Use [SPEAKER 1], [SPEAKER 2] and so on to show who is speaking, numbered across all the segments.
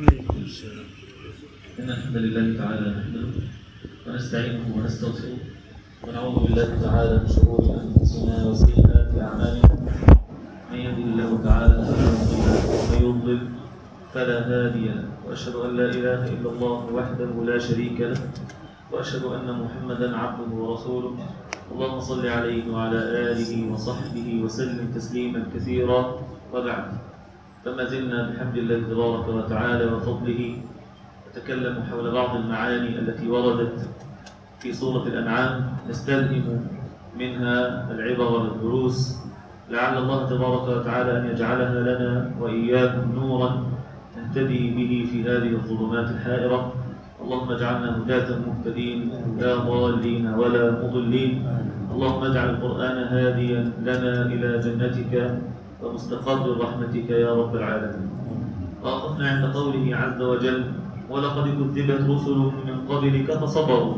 [SPEAKER 1] عليكم السلام
[SPEAKER 2] إن الحمد لله تعالى نحمده ونستعينه ونستغفره ونعوذ بالله تعالى من شرور أنفسنا وسيئات أعمالنا من يهده الله تعالى فلا مضل له ومن يضلل فلا هادي له وأشهد أن لا إله إلا الله وحده لا شريك له وأشهد أن محمدا عبده ورسوله اللهم صل عليه وعلى آله وصحبه وسلم تسليما كثيرا وبعد فما زلنا بحمد الله تبارك وتعالى وفضله نتكلم حول بعض المعاني التي وردت في سورة الأنعام نستلهم منها العبر والدروس لعل الله تبارك وتعالى أن يجعلها لنا وإياكم نورا نهتدي به في هذه الظلمات الحائرة اللهم اجعلنا هداة مهتدين لا ضالين ولا مضلين اللهم اجعل القرآن هاديا لنا إلى جنتك ومستقر رحمتك يا رب العالمين وقفنا عند قوله عز وجل ولقد كذبت رسل من قبلك فصبروا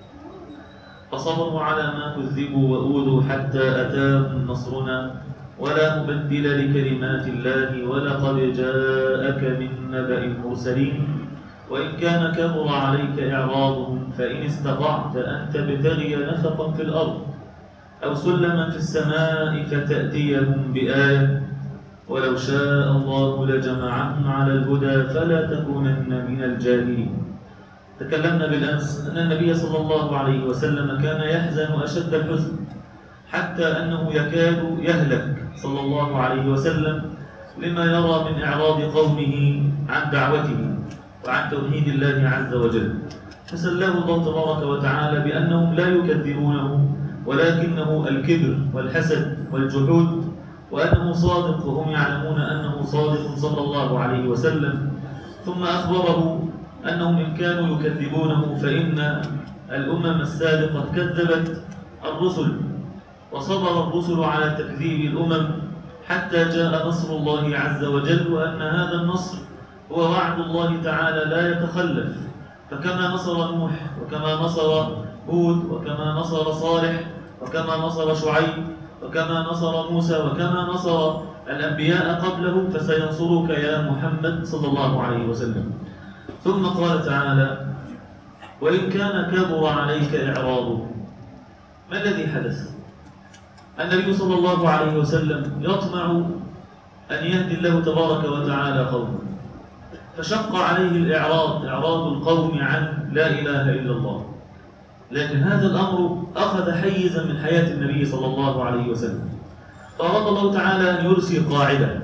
[SPEAKER 2] فصبروا على ما كذبوا وأوذوا حتى أتاهم نصرنا ولا مبدل لكلمات الله ولقد جاءك من نبأ المرسلين وإن كان كبر عليك إعراضهم فإن استطعت أن تبتغي نفقا في الأرض أو سلما في السماء فتأتيهم بآية ولو شاء الله لجمعهم على الهدى فلا تكونن من الجاهلين تكلمنا بالأمس أن النبي صلى الله عليه وسلم كان يحزن أشد الحزن حتى أنه يكاد يهلك صلى الله عليه وسلم لما يرى من إعراض قومه عن دعوته وعن توحيد الله عز وجل فسلاه الله تبارك وتعالى بأنهم لا يكذبونه ولكنه الكبر والحسد والجحود وأنه صادق وهم يعلمون أنه صادق صلى الله عليه وسلم ثم أخبره أنهم إن كانوا يكذبونه فإن الأمم السابقة كذبت الرسل وصبر الرسل على تكذيب الأمم حتى جاء نصر الله عز وجل وأن هذا النصر هو وعد الله تعالى لا يتخلف فكما نصر نوح وكما نصر هود وكما نصر صالح وكما نصر شعيب وكما نصر موسى وكما نصر الأنبياء قبله فسينصرك يا محمد صلى الله عليه وسلم ثم قال تعالى وإن كان كبر عليك إعراضه ما الذي حدث النبي صلى الله عليه وسلم يطمع أن يهدي الله تبارك وتعالى قومه فشق عليه الإعراض إعراض القوم عن لا إله إلا الله لكن هذا الأمر أخذ حيزا من حياة النبي صلى الله عليه وسلم فأراد الله تعالى أن يرسي قاعدة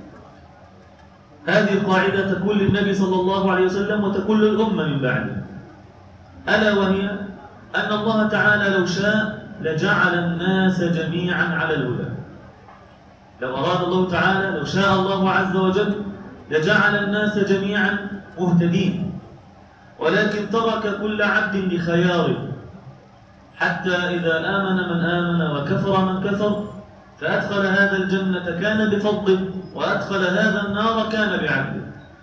[SPEAKER 2] هذه القاعدة تكون للنبي صلى الله عليه وسلم وتكون للأمة من بعده ألا وهي أن الله تعالى لو شاء لجعل الناس جميعا على الهدى لو أراد الله تعالى لو شاء الله عز وجل لجعل الناس جميعا مهتدين ولكن ترك كل عبد بخياره حتى إذا آمن من آمن وكفر من كفر فأدخل هذا الجنة كان بفضله وأدخل هذا النار كان بعدله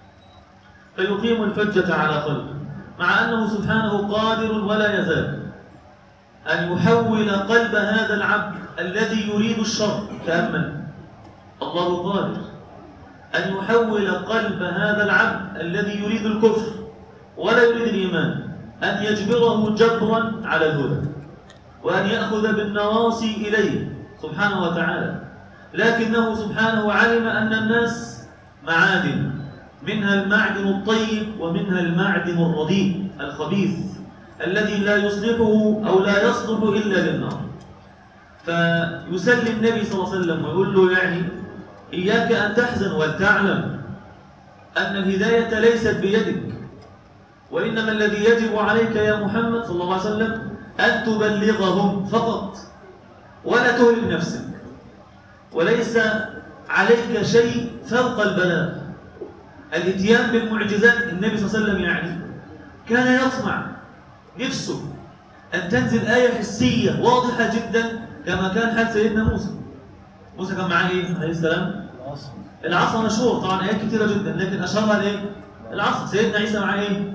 [SPEAKER 2] فيقيم الفجة على خلقه مع أنه سبحانه قادر ولا يزال أن يحول قلب هذا العبد الذي يريد الشر تأمل الله قادر أن يحول قلب هذا العبد الذي يريد الكفر ولا يريد الإيمان أن يجبره جبرا على الهدى وأن يأخذ بالنواصي إليه سبحانه وتعالى لكنه سبحانه علم أن الناس معادن منها المعدن الطيب ومنها المعدن الرديء الخبيث الذي لا يصلحه أو لا يصلح إلا للنار فيسلي النبي صلى الله عليه وسلم ويقول له يعني إياك أن تحزن ولتعلم أن الهداية ليست بيدك وإنما الذي يجب عليك يا محمد صلى الله عليه وسلم أن تبلغهم فقط ولا تهلك نفسك وليس عليك شيء فوق البلاغ الاتيان بالمعجزات النبي صلى الله عليه وسلم يعني كان يطمع نفسه أن تنزل آية حسية واضحة جدا كما كان حال سيدنا موسى موسى كان معاه إيه عليه السلام العصا مشهور طبعا آيات كثيرة جدا لكن أشهرها الإيه العصا سيدنا عيسى معاه إيه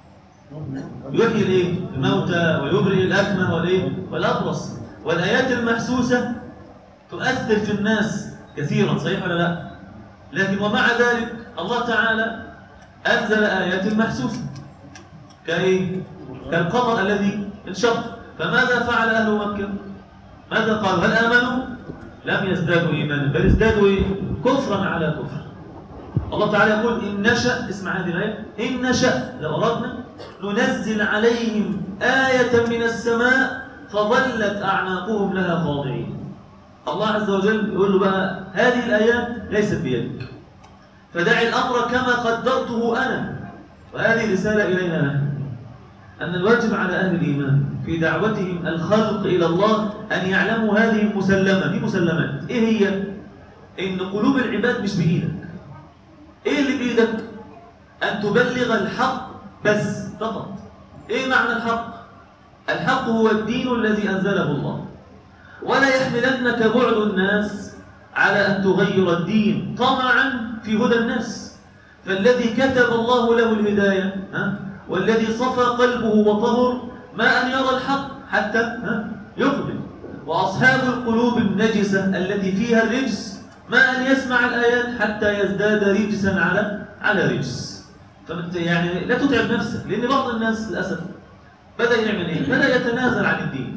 [SPEAKER 2] يحيي الايه الموتى ويبرئ الاكمه والايه والابرص والايات المحسوسه تؤثر في الناس كثيرا صحيح ولا لا لكن ومع ذلك الله تعالى أنزل آيات محسوسة كإيه؟ كالقمر الذي انشق فماذا فعل أهل مكة؟ ماذا قالوا؟ هل آمنوا؟ لم يزدادوا إيمانا بل ازدادوا إيه؟ كفرا على كفر الله تعالى يقول إن نشأ اسمع هذه الآية إن نشأ لو أردنا ننزل عليهم آية من السماء فظلت أعناقهم لها خاضعين الله عز وجل يقول له بقى هذه الآيات ليست بيدك فدع الأمر كما قدرته أنا وهذه رسالة إلينا نحن أن الواجب على أهل الإيمان في دعوتهم الخلق إلى الله أن يعلموا هذه المسلمة دي مسلمات إيه هي؟ إن قلوب العباد مش بإيدك إيه اللي بإيدك؟ أن تبلغ الحق بس فقط إيه معنى الحق؟ الحق هو الدين الذي أنزله الله ولا يحملنك بعد الناس على أن تغير الدين طمعا في هدى الناس فالذي كتب الله له الهداية ها؟ والذي صفى قلبه وطهر ما أن يرى الحق حتى ها؟ يقبل وأصحاب القلوب النجسة التي فيها الرجس ما أن يسمع الآيات حتى يزداد رجسا على على رجس فمت يعني لا تتعب نفسك لأن بعض الناس للأسف بدأ يعمل إيه؟ بدأ يتنازل عن الدين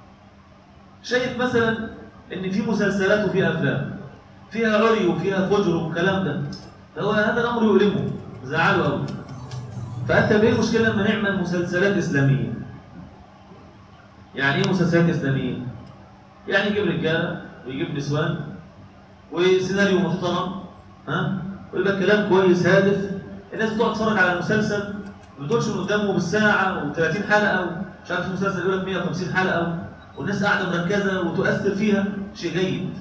[SPEAKER 2] شايف مثلا ان في مسلسلات وفي افلام فيها عري وفيها فجر والكلام ده هو هذا الامر يؤلمه زعله قوي فانت بايه المشكله لما نعمل مسلسلات اسلاميه يعني ايه مسلسلات اسلاميه يعني يجيب رجاله ويجيب نسوان وسيناريو محترم ها ويبقى كلام كويس هادف الناس بتقعد تتفرج على المسلسل ما بتقولش من قدامه بالساعه و30 حلقه ومش عارف المسلسل يقول لك 150 حلقه والناس قاعدة مركزة وتؤثر فيها شيء جيد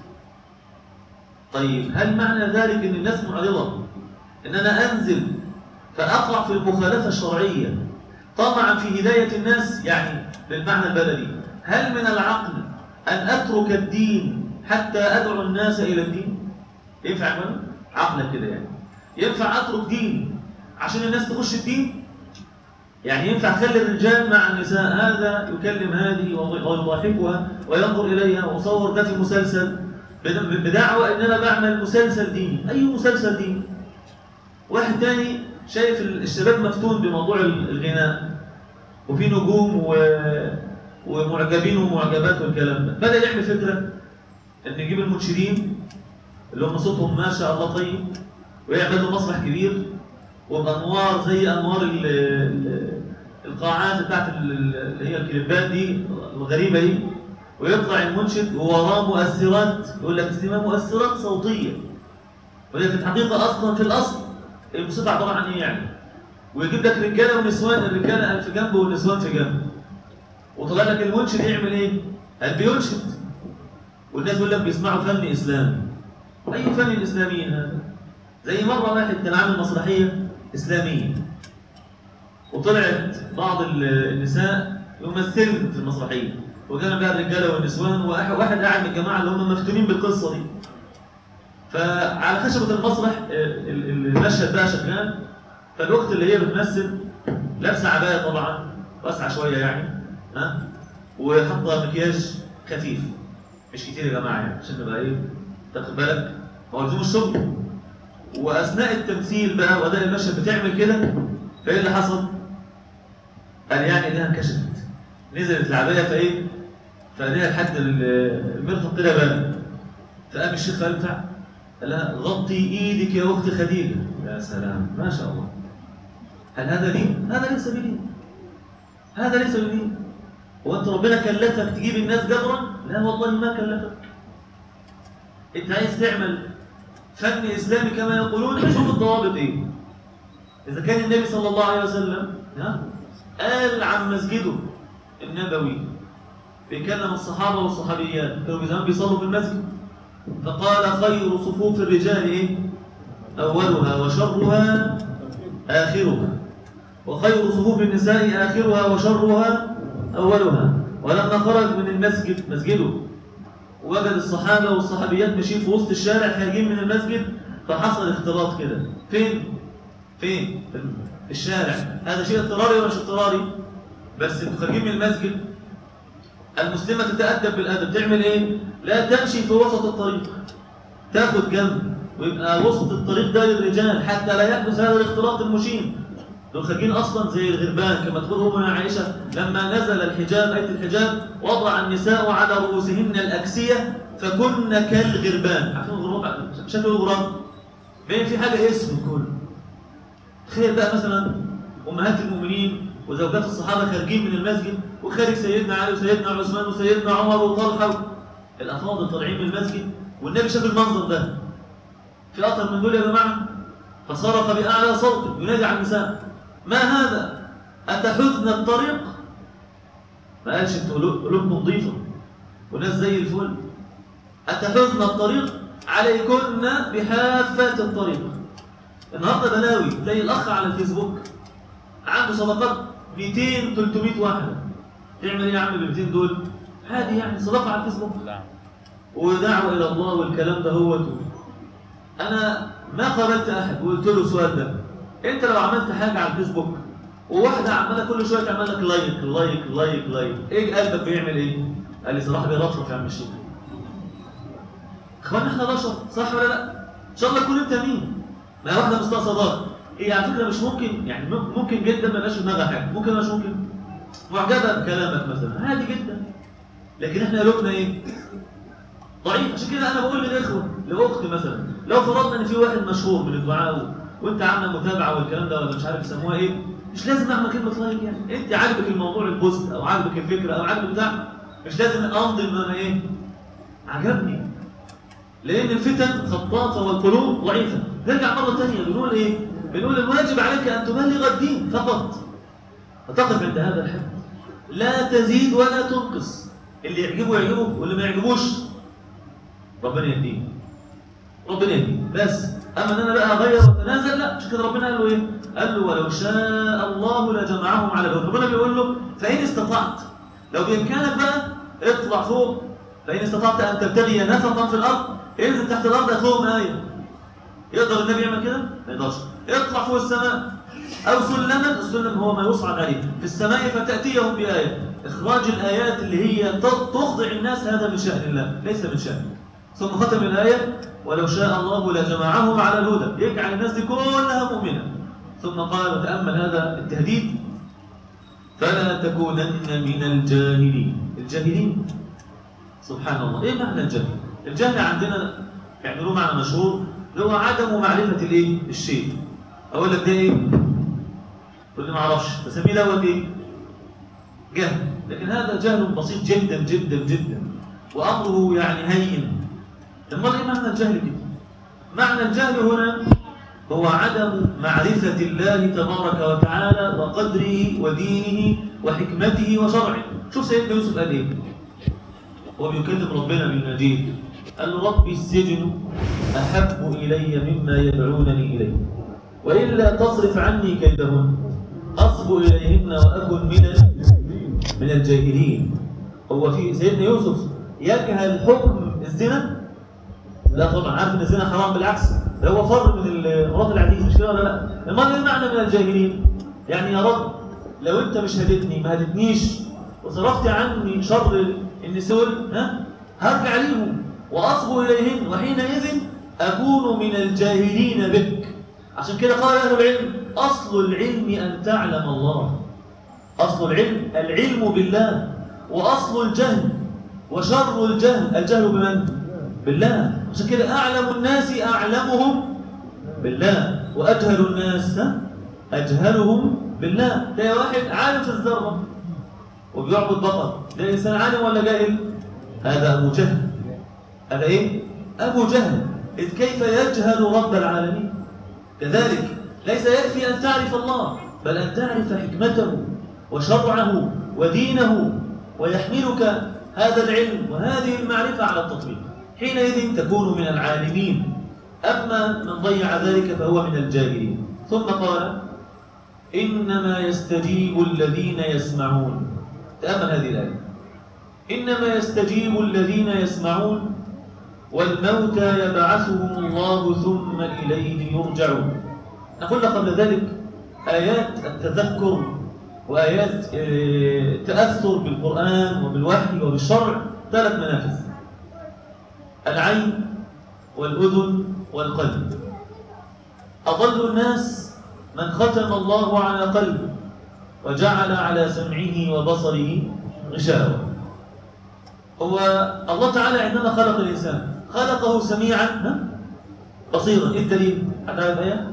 [SPEAKER 2] طيب هل معنى ذلك ان الناس معرضة ان انا انزل فاقع في المخالفة الشرعية طمعا في هداية الناس يعني بالمعنى البلدي هل من العقل ان اترك الدين حتى ادعو الناس الى الدين ينفع يا عقلك كده يعني ينفع اترك دين عشان الناس تخش الدين يعني ينفع خلي الرجال مع النساء هذا يكلم هذه ويضاحكها وينظر إليها وصور ده في مسلسل بدعوى إن أنا بعمل مسلسل ديني أي مسلسل ديني واحد تاني شايف الشباب مفتون بموضوع الغناء وفي نجوم و... ومعجبين ومعجبات والكلام ده بدأ يعمل فكرة إن يجيب المنشدين اللي هم صوتهم ما شاء الله طيب ويعملوا مسرح كبير وبانوار زي انوار ال ال القاعات بتاعت اللي هي الكليبات دي الغريبه دي ويطلع المنشد ووراه مؤثرات يقول لك اسمها مؤثرات صوتيه وهي في الحقيقه اصلا في الاصل الموسيقى عباره عن ايه يعني؟ ويجيب لك رجاله ونسوان الرجاله في جنب والنسوان في جنب وطلع لك المنشد يعمل ايه؟ قال بينشد والناس بيقول لك بيسمعوا فن اسلامي اي فن اسلامي هذا؟ زي مره واحد كان عامل مسرحيه إسلامية وطلعت بعض النساء يمثلن في المسرحية وكان بقى الرجالة والنسوان وواحد قاعد من الجماعة اللي هم مفتونين بالقصة دي فعلى خشبة المسرح المشهد بقى شغال فالأخت اللي هي بتمثل لابسة عباية طبعا واسعة شوية يعني ها وحاطة مكياج خفيف مش كتير يا جماعة يعني عشان نبقى ايه تاخد بالك هو لزوم الشغل واثناء التمثيل بقى واداء المشهد بتعمل كده فايه اللي حصل قال يعني ايديها انكشفت نزلت العبايه فايه فايديها لحد المرفق كده بان فقام الشيخ قال بتاع قال لها غطي ايدك يا اخت خديجه يا سلام ما شاء الله هل هذا دين هذا ليس بدين هذا ليس بدين هو انت ربنا كلفك تجيب الناس جبرا لا والله ما كلفك انت عايز تعمل فن إسلامي كما يقولون شوف الضوابط إيه إذا كان النبي صلى الله عليه وسلم قال عن مسجده النبوي بيكلم الصحابة والصحابيات كانوا زمان بيصلوا في المسجد فقال خير صفوف الرجال إيه؟ أولها وشرها آخرها وخير صفوف النساء آخرها وشرها أولها ولما خرج من المسجد مسجده ووجد الصحابة والصحابيات ماشيين في وسط الشارع خارجين من المسجد فحصل اختلاط كده فين؟ فين؟ في الشارع هذا شيء اضطراري ولا مش اضطراري؟ بس انتوا خارجين من المسجد المسلمة تتأدب بالأدب تعمل ايه؟ لا تمشي في وسط الطريق تاخد جنب ويبقى وسط الطريق ده للرجال حتى لا يحدث هذا الاختلاط المشين دول خارجين اصلا زي الغربان كما تقول امنا عائشه لما نزل الحجاب ايه الحجاب وضع النساء على رؤوسهن الاكسيه فكن كالغربان عارفين الغراب شكل الغراب باين في حاجه اسم كله تخيل بقى مثلا امهات المؤمنين وزوجات الصحابه خارجين من المسجد وخارج سيدنا علي وسيدنا عثمان وسيدنا عمر وطلحه الافاضل طالعين من المسجد والنبي شاف المنظر ده في اكتر من دول يا جماعه فصرخ باعلى صوته ينادي على النساء ما هذا اتحزن الطريق ما قالش انتوا قلوبكم نظيفه وناس زي الفل اتحزن الطريق عليكن بحافات الطريق النهارده بلاوي تلاقي الاخ على الفيسبوك عنده صداقات 200 300 واحده تعمل ايه يا عم ب 200 دول عادي يعني صداقه على الفيسبوك
[SPEAKER 1] نعم
[SPEAKER 2] ودعوه الى الله والكلام ده هو انا ما قابلت احد وقلت له السؤال ده انت لو عملت حاجه على الفيسبوك وواحده عماله كل شويه تعمل لك لايك لايك لايك لايك ايه قلبك بيعمل ايه قال لي صراحه بيرفرف يا عم الشيخ اخوانا احنا بشر صح ولا لا ان شاء الله تكون انت مين ما هي واحده مستقصدات ايه على فكره مش ممكن يعني مم- ممكن جدا ما يبقاش في دماغها حاجه ممكن مش ممكن معجبه بكلامك مثلا عادي جدا لكن احنا قلوبنا ايه ضعيف عشان كده انا بقول للاخوه لاختي مثلا لو فرضنا ان في واحد مشهور من الدعاء و- وانت عامله متابعه والكلام ده ولا مش عارف يسموها ايه مش لازم اعمل كلمه لايك يعني انت عاجبك الموضوع البوست او عاجبك الفكره او عاجبك بتاع مش لازم امضي ان انا ايه عجبني لان الفتن خطافه والقلوب ضعيفه نرجع مره ثانيه بنقول ايه بنقول الواجب عليك ان تبلغ الدين فقط فتقف عند هذا الحد لا تزيد ولا تنقص اللي يعجبه يعجبه واللي ما يعجبوش ربنا يهديه ربنا يهديه بس اما ان انا بقى اغير واتنازل لا مش كده ربنا قال له ايه قال له ولو شاء الله لجمعهم على الهدى ربنا بيقول له فان استطعت لو بامكانك بقى اطلع فوق فان استطعت ان تبتغي نفقا في الارض انزل تحت الارض اخوهم ايه يقدر النبي يعمل كده ما يقدرش اطلع فوق السماء او سلما السلم هو ما يصعد عليه في السماء فتاتيهم بايه اخراج الايات اللي هي ت- تخضع الناس هذا من شان الله ليس من شانك ثم ختم الآية ولو شاء الله لجمعهم على الهدى يجعل الناس دي كلها مؤمنة ثم قال وتأمل هذا التهديد فلا تكونن من الجاهلين الجاهلين سبحان الله ايه معنى الجهل الجهل عندنا يعني له معنى مشهور اللي هو عدم معرفة الايه الشيء اقول لك ده ايه تقول لي ما اعرفش بسميه دوت ايه جهل لكن هذا جهل بسيط جدا جدا جدا وامره يعني هين امال ايه معنى الجهل كده معنى الجهل هنا هو عدم معرفة الله تبارك وتعالى وقدره ودينه وحكمته وشرعه شوف سيدنا يوسف قال ايه هو بيكلم ربنا بيناديه قال له ربي السجن أحب إلي مما يدعونني إليه وإلا تصرف عني كيدهن أصب إليهن وأكن من من الجاهلين هو في سيدنا يوسف يجهل حكم الزنا لا طبعا عارف ان الزنا حرام بالعكس ده هو فر من ال- مرات العزيز مش كده ولا لا امال ايه معنى من الجاهلين يعني يا رب لو انت مش هديتني ما هديتنيش وصرفت عني شر النساء ها هرجع ليهم واصبو اليهن وحينئذ اكون من الجاهلين بك عشان كده قال اهل العلم اصل العلم ان تعلم الله اصل العلم العلم بالله واصل الجهل وشر الجهل الجهل بمن بالله عشان كده اعلم الناس اعلمهم بالله واجهل الناس ها؟ اجهلهم بالله ده واحد عالم في الذره وبيعبد بقر ده انسان عالم ولا جاهل هذا ابو جهل هذا ايه ابو جهل اذ كيف يجهل رب العالمين كذلك ليس يكفي ان تعرف الله بل ان تعرف حكمته وشرعه ودينه ويحملك هذا العلم وهذه المعرفه على التطبيق حينئذ تكون من العالمين اما من ضيع ذلك فهو من الجاهلين ثم قال انما يستجيب الذين يسمعون تامل هذه الايه انما يستجيب الذين يسمعون والموتى يبعثهم الله ثم اليه يرجعون نقول قبل ذلك ايات التذكر وايات آه، التاثر بالقران وبالوحي وبالشرع ثلاث منافذ العين والاذن والقلب أضل الناس من ختم الله على قلبه وجعل على سمعه وبصره غشاوة هو الله تعالى عندما خلق الإنسان خلقه سميعا ها؟ بصيرا ايه الدليل؟ حد عارف ايه؟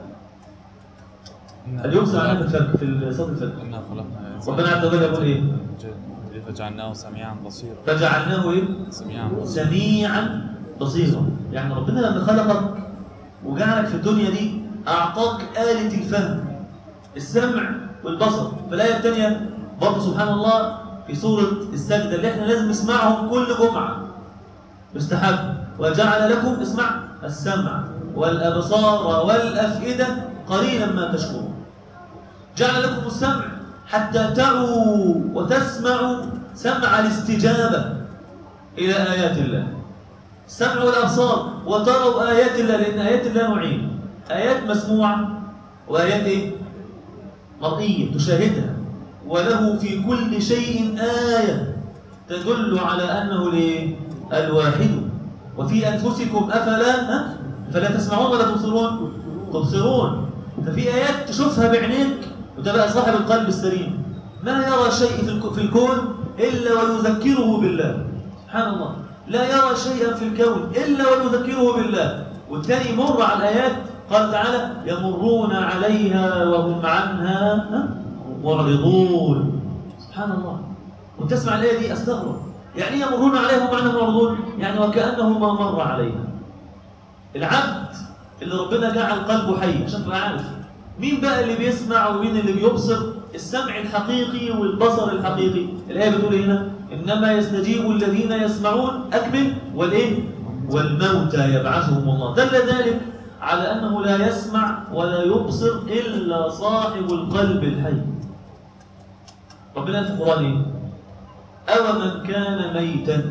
[SPEAKER 2] اليوم سمعنا في الفرق في صوت الفرق
[SPEAKER 1] إنا خلقنا
[SPEAKER 2] ربنا عز وجل يقول ايه؟
[SPEAKER 1] فجعلناه سميعا بصيرا
[SPEAKER 2] فجعلناه ايه؟
[SPEAKER 1] سميعا بصيرا
[SPEAKER 2] سميعا بصيرا يعني ربنا لما خلقك وجعلك في الدنيا دي أعطاك آلة الفهم السمع والبصر في الآية الثانية برضه سبحان الله في سورة السجدة اللي احنا لازم نسمعهم كل جمعة يستحب وجعل لكم اسمع السمع والأبصار والأفئدة قليلا ما تشكرون جعل لكم السمع حتى تعوا وتسمعوا سمع الاستجابة إلى آيات الله السمع والأبصار وتروا آيات الله لأن آيات الله نوعين آيات مسموعة وآيات إيه؟ مرئية تشاهدها وله في كل شيء آية تدل على أنه ليه؟ الواحد وفي أنفسكم أفلا ها؟ فلا تسمعون ولا تبصرون تبصرون ففي آيات تشوفها بعينيك وده بقى صاحب القلب السليم ما يرى شيء في الك- في الكون إلا ويذكره بالله سبحان الله لا يرى شيئا في الكون إلا ويذكره بالله والثاني يمر على الآيات قال تعالى يمرون عليها وهم عنها ها؟ معرضون سبحان الله وتسمع الآية دي أستغرب يعني إيه يمرون عليها وهم عنها معرضون يعني وكأنه ما مر عليها العبد اللي ربنا جعل قلبه حي عشان تبقى عارف مين بقى اللي بيسمع ومين اللي بيبصر السمع الحقيقي والبصر الحقيقي الآية بتقول هنا إنما يستجيب الذين يسمعون أكمل والإيه والموتى يبعثهم الله دل ذلك على أنه لا يسمع ولا يبصر إلا صاحب القلب الحي ربنا في القرآن إيه أو من كان ميتا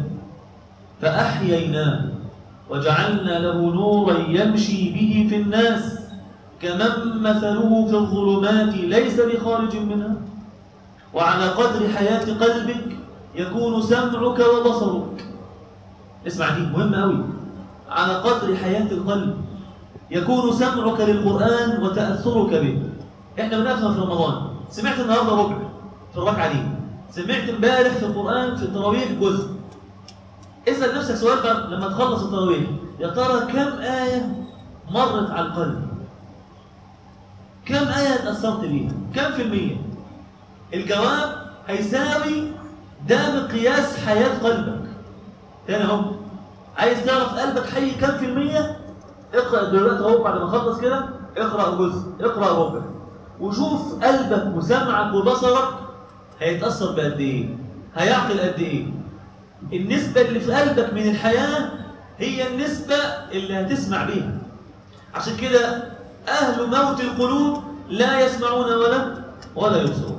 [SPEAKER 2] فأحييناه وجعلنا له نورا يمشي به في الناس كمن مثله في الظلمات ليس بخارج منها وعلى قدر حياة قلبك يكون سمعك وبصرك اسمع دي مهمة أوي على قدر حياة القلب يكون سمعك للقرآن وتأثرك به احنا بنفهم في رمضان سمعت النهارده ربع في الركعة دي سمعت امبارح في القرآن في التراويح جزء اسأل نفسك سؤال بقى لما تخلص التراويح يا ترى كم آية مرت على القلب كم آية اتأثرت بيها كم في المية الجواب هيساوي ده مقياس حياة قلبك تاني اهو عايز تعرف قلبك حي كم في المية اقرأ دلوقتي اهو بعد ما اخلص كده اقرأ جزء اقرأ ربع وشوف قلبك وسمعك وبصرك هيتأثر بقد ايه هيعقل قد ايه النسبة اللي في قلبك من الحياة هي النسبة اللي هتسمع بيها عشان كده أهل موت القلوب لا يسمعون ولا ولا يبصرون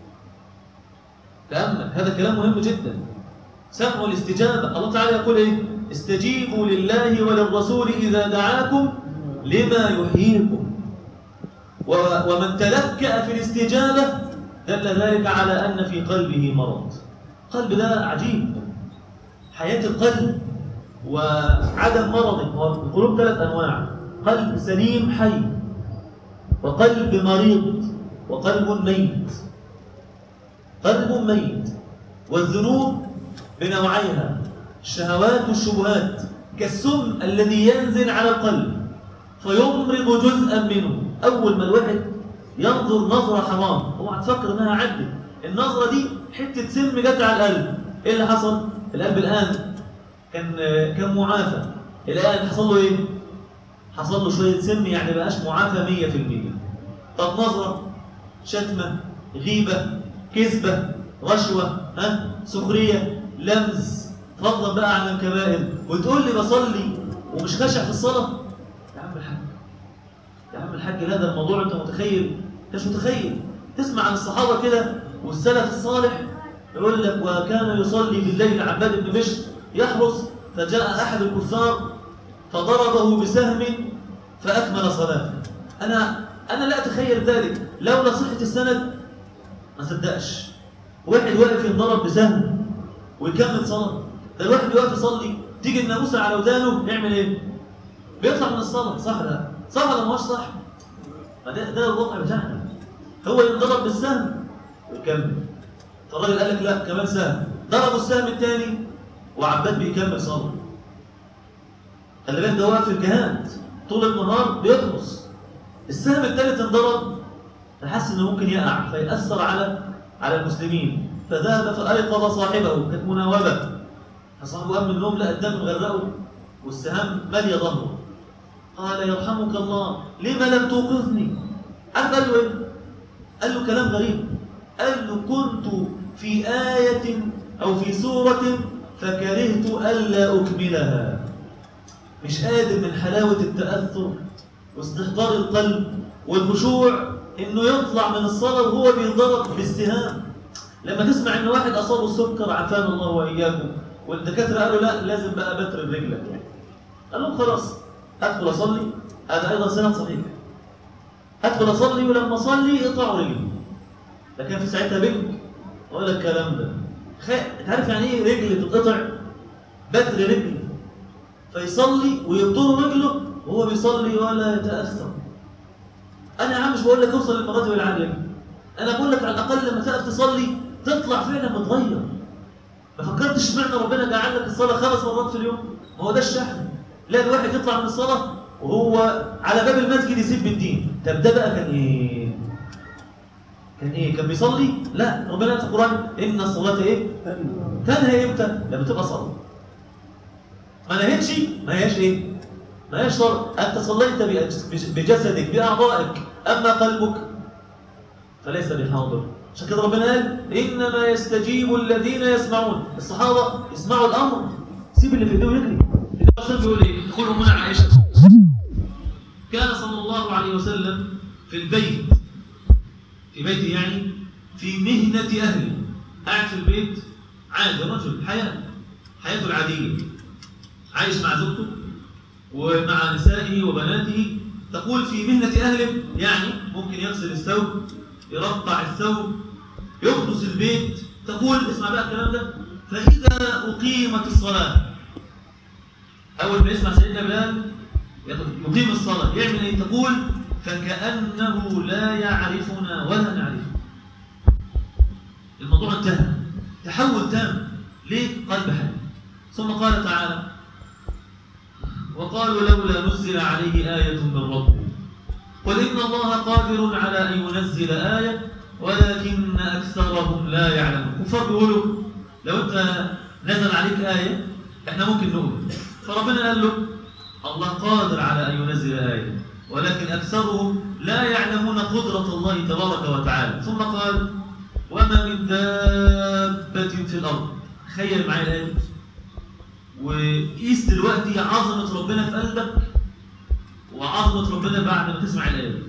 [SPEAKER 2] تأمل هذا كلام مهم جدا سمع الاستجابة الله تعالى يقول إيه استجيبوا لله وللرسول إذا دعاكم لما يحييكم و- ومن تلكأ في الاستجابة دل ذلك على أن في قلبه مرض القلب ده عجيب حياة القلب وعدم مرضه هو القلوب ثلاث أنواع قلب سليم حي وقلب مريض وقلب ميت قلب ميت والذنوب بنوعيها الشهوات والشبهات كالسم الذي ينزل على القلب فيمرض جزءا منه أول ما الواحد ينظر نظرة حرام هو هتفكر انها عدت النظرة دي حتة سم جت على القلب ايه اللي حصل؟ القلب الآن كان كان معافى الآن حصل له ايه؟ حصل له شوية سم يعني بقاش معافى 100% طب نظرة شتمة غيبة كذبة رشوة ها سخرية لمز فضلا بقى عن الكبائر وتقول لي بصلي ومش خاشع في الصلاة يا عم الحاج يا عم الحاج هذا الموضوع انت متخيل انت مش متخيل تسمع عن الصحابة كده والسلف الصالح يقول لك وكان يصلي بالليل عباد بن بشر يحرس فجاء أحد الكفار فضربه بسهم فأكمل صلاته أنا أنا لا أتخيل ذلك لولا صحة السند ما صدقش واحد واقف ينضرب بسهم ويكمل صلاة ده الواحد واقف يصلي تيجي الناموسة على ودانه يعمل ايه؟ بيطلع من الصلاه صح ولا لا؟ صح ولا مش صح؟ ما ده ده الوضع بتاعنا هو ينضرب بالسهم ويكمل فالراجل قال لك لا كمان سهم ضربوا السهم الثاني وعباد بيكمل صلاه خلي بالك ده واقف في الجهاد طول النهار بيدرس السهم الثالث انضرب فحس انه ممكن يقع فيأثر على على المسلمين فذهب فأيقظ صاحبه كانت مناوبة فصاحبه قام من النوم لقى الدم مغرقه والسهام مالية ظهره قال يرحمك الله لما لم توقظني عارف قال له ايه؟ قال له كلام غريب قال له كنت في آية أو في سورة فكرهت ألا أكملها مش قادر من حلاوة التأثر واستحضار القلب والخشوع انه يطلع من الصلاة وهو بينضرب بالسهام لما تسمع ان واحد اصابه السكر عافانا الله واياكم والدكاتره قالوا لا لازم بقى بتر رجلك قال لهم خلاص ادخل اصلي هذا ايضا سند صحيح ادخل اصلي ولما اصلي يقطعوا رجلي لكن في ساعتها بنك ولا الكلام ده خ... انت عارف يعني ايه رجل تتقطع بتر رجل فيصلي ويبطروا رجله وهو بيصلي ولا يتاثر انا يا عم مش بقول لك اوصل للمراتب العاليه انا بقول لك على الاقل لما تقف تصلي تطلع فعلا متغير ما فكرتش اشمعنى ربنا جعل لك الصلاه خمس مرات في اليوم ما هو ده الشحن لا الواحد يطلع من الصلاه وهو على باب المسجد يسيب الدين طب ده بقى كان ايه كان ايه كان بيصلي لا ربنا قال في القران ان الصلاه ايه تنهي امتى لما تبقى صلاه ما نهتش ما هياش ايه ما هياش صلاه انت صليت بجسدك باعضائك اما قلبك فليس بحاضر عشان كده ربنا قال انما يستجيب الذين يسمعون الصحابه يسمعوا الامر سيب اللي في ايده ويجري الرسول بيقول ايه تقول امنا عائشه كان صلى الله عليه وسلم في البيت في بيته يعني في مهنه اهله قاعد في البيت عادي رجل حياه حياته العاديه عايش مع زوجته ومع نسائه وبناته تقول في مهنه اهله يعني ممكن يغسل الثوب يرقع الثوب يكنس البيت تقول اسمع بقى الكلام ده فإذا أقيمت الصلاة أول ما يسمع سيدنا بلال يقيم الصلاة يعمل إيه تقول فكأنه لا يعرفنا ولا نعرفه الموضوع انتهى تحول تام ليه قلب حي ثم قال تعالى وقالوا لولا نزل عليه آية من ربه قل إن الله قادر على أن ينزل آية ولكن أكثرهم لا يعلمون كفار بيقولوا لو أنت نزل عليك آية إحنا ممكن نؤمن فربنا قال له الله قادر على أن ينزل آية ولكن أكثرهم لا يعلمون قدرة الله تبارك وتعالى ثم قال وما من دابة في الأرض تخيل معايا الآية دي وقيس دلوقتي عظمة ربنا في قلبك وعظمة ربنا بعد ما تسمع الآية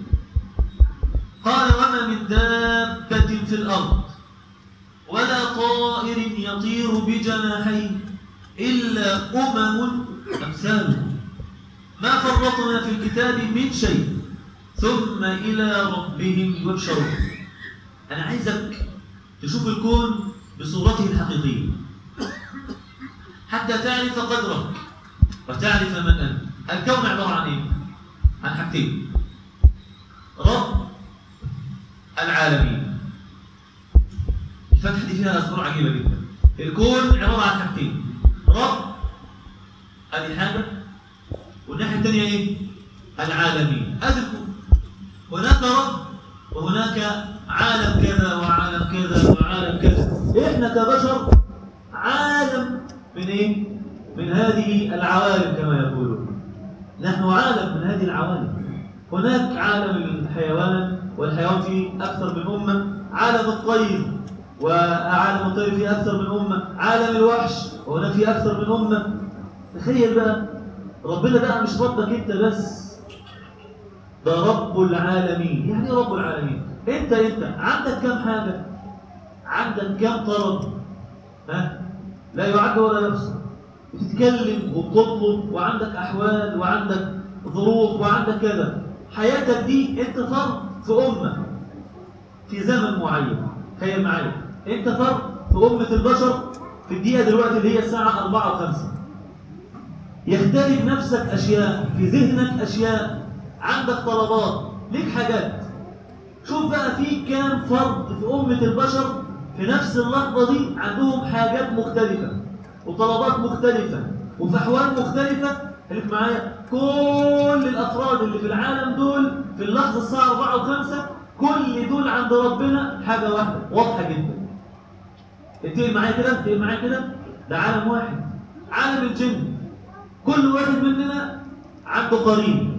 [SPEAKER 2] قال وما من دابة في الأرض ولا طائر يطير بجناحيه إلا أمم أمثالهم ما فرطنا في الكتاب من شيء ثم إلى ربهم يحشرون أنا عايزك تشوف الكون بصورته الحقيقية حتى تعرف قدرك وتعرف من أنت الكون عبارة عن إيه؟ عن حاجتين رب العالمين الفتحة دي فيها أسرار عجيبة جدا الكون عبارة عن حاجتين رب ادي حاجة والناحية الثانية ايه؟ العالمين ادي الكون هناك رب وهناك عالم كذا وعالم كذا وعالم كذا احنا كبشر عالم من ايه؟ من هذه العوالم كما يقولون نحن عالم من هذه العوالم هناك عالم الحيوان والحيوان فيه أكثر من أمة عالم الطير وعالم الطير فيه أكثر من أمة عالم الوحش وهناك فيه أكثر من أمة تخيل بقى ربنا بقى مش ربك أنت بس ده رب العالمين يعني إيه رب العالمين أنت أنت عندك كم حاجة عندك كم طلب ها لا يعد ولا يحصى بتتكلم وبتطلب وعندك أحوال وعندك ظروف وعندك كذا حياتك دي انت فرد في أمة في زمن معين تخيل معايا انت فرد في أمة البشر في الدقيقة دلوقتي اللي هي الساعة 4 و5 يختلف نفسك أشياء في ذهنك أشياء عندك طلبات ليك حاجات شوف بقى في كام فرد في أمة البشر في نفس اللحظة دي عندهم حاجات مختلفة وطلبات مختلفة وفي أحوال مختلفة خليك معايا كل الأفراد اللي في العالم دول في اللحظة الساعة 4 و5 كل دول عند ربنا حاجة واحدة واضحة جدا اتقل معايا كده اتقل معايا كده ده عالم واحد عالم الجن كل واحد مننا عنده قرين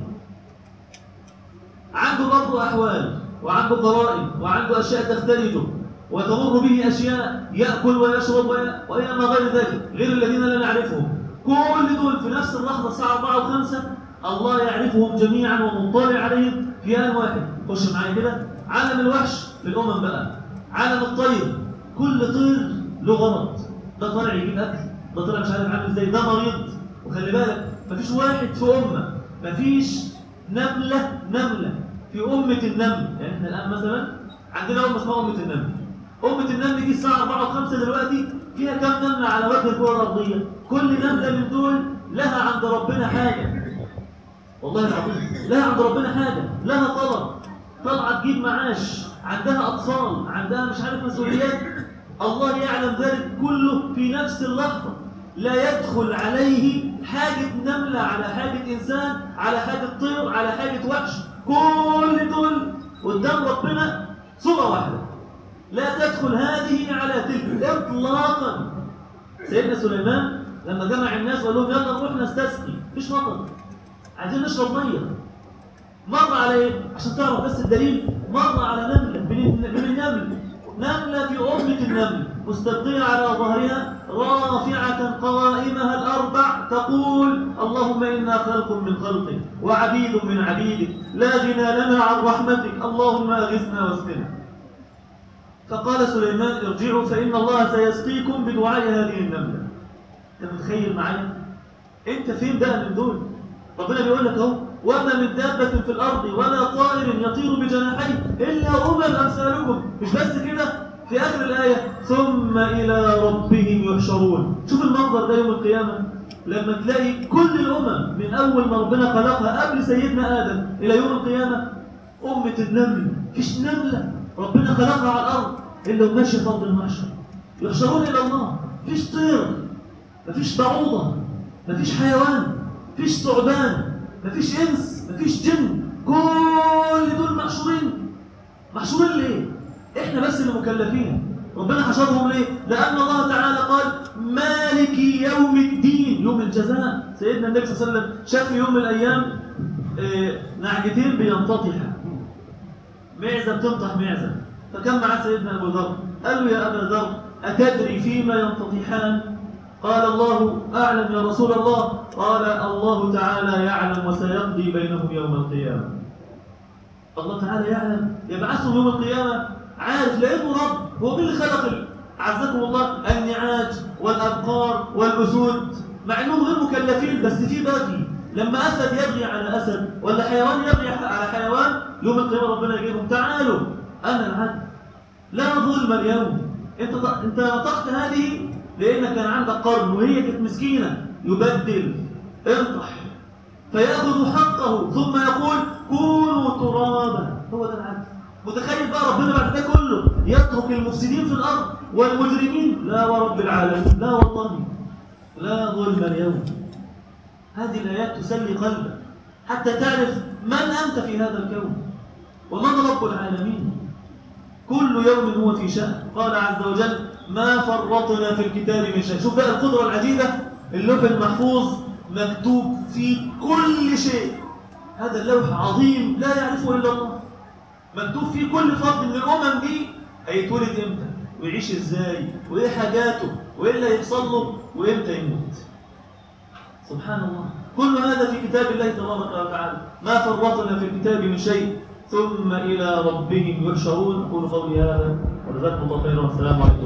[SPEAKER 2] عنده برضه أحوال وعنده قرائن وعنده أشياء تختلفه وتمر به أشياء يأكل ويشرب وي- وإلى ما غير ذلك غير الذين لا نعرفهم كل دول في نفس اللحظة الساعة 4 و5 الله يعرفهم جميعا ومطلع عليهم في آن واحد خش معايا كده عالم الوحش في الأمم بقى عالم الطير كل طير له غرض ده طالع يجيب أكل ده طالع مش عارف عامل ازاي ده مريض وخلي بالك مفيش واحد في أمة مفيش نملة نملة في أمة النمل يعني احنا الآن مثلا عندنا أمة اسمها أمة النمل أمة النمل دي الساعة 4 و5 دلوقتي فيها كم نملة على وجه الكرة الأرضية كل نملة من دول لها عند ربنا حاجة والله العظيم لها عند ربنا حاجة لها طلب طلعة تجيب معاش عندها أطفال عندها مش عارف مسؤوليات الله يعلم ذلك كله في نفس اللحظة لا يدخل عليه حاجة نملة على حاجة إنسان على حاجة طير على حاجة وحش كل دول قدام ربنا صورة واحدة لا تدخل هذه على تلك إطلاقا سيدنا سليمان لما جمع الناس وقال لهم يلا نروح نستسقي مفيش مطر عايزين نشرب ميه مر على ايه عشان تعرف بس الدليل مر على نمله من من النمل نمله في امه النمل مستلقيه على ظهرها رافعه قوائمها الاربع تقول اللهم انا خلق من خلقك وعبيد من عبيدك لا غنى لنا عن رحمتك اللهم اغثنا واسقنا فقال سليمان ارجعوا فان الله سيسقيكم بدعاء هذه النمله انت متخيل معايا انت فين بقى من دول ربنا بيقول لك اهو وما من دابة في الأرض ولا طائر يطير بجناحيه إلا أمم أمثالكم مش بس كده في آخر الآية ثم إلى ربهم يحشرون شوف المنظر ده يوم القيامة لما تلاقي كل الأمم من أول ما ربنا خلقها قبل سيدنا آدم إلى يوم القيامة أمة النمل فيش نملة ربنا خلقها على الأرض إلا وماشي في أرض المحشر يحشرون إلى الله فيش طير مفيش بعوضة مفيش حيوان مفيش ثعبان مفيش انس مفيش جن كل دول محشورين محشورين ليه احنا بس اللي مكلفين ربنا حشرهم ليه لان الله تعالى قال مالك يوم الدين يوم الجزاء سيدنا النبي صلى الله عليه وسلم شاف في يوم من الايام آه، نعجتين بينتطحا معزه بتنطح معزه فكان معاه سيدنا ابو ذر قال له يا ابا ذر اتدري فيما ينتطحان قال الله أعلم يا رسول الله قال الله تعالى يعلم وسيقضي بينهم يوم القيامة الله تعالى يعلم يبعثهم يوم القيامة عارف لأنه رب هو مين اللي خلق ال- عزكم الله النعاج والأبقار والأسود مع أنهم غير مكلفين بس في باقي لما أسد يبغي على أسد ولا حيوان يبغي على حيوان يوم القيامة ربنا يجيبهم تعالوا أنا العدل لا ظلم اليوم انت انت نطقت هذه لانك كان عندك قرن وهي كانت مسكينه يبدل انطح فياخذ حقه ثم يقول كونوا ترابا هو ده العدل متخيل بقى ربنا بعد ده كله يترك المفسدين في الارض والمجرمين لا ورب العالمين لا والله لا ظلم اليوم هذه الايات تسلي قلبك حتى تعرف من انت في هذا الكون ومن رب العالمين كل يوم هو في شأن قال عز وجل ما فرطنا في الكتاب من شيء شوف بقى القدرة العجيبة اللوح المحفوظ مكتوب فيه كل شيء هذا اللوح عظيم لا يعرفه إلا الله مكتوب فيه كل فرد من الأمم دي هيتولد إمتى ويعيش إزاي وإيه حاجاته وإيه اللي هيحصل له وإمتى يموت سبحان الله كل هذا في كتاب الله تبارك وتعالى ما فرطنا في الكتاب من شيء ثم إلى ربهم يحشرون أقول قولي هذا وجزاكم الله خيرا والسلام عليكم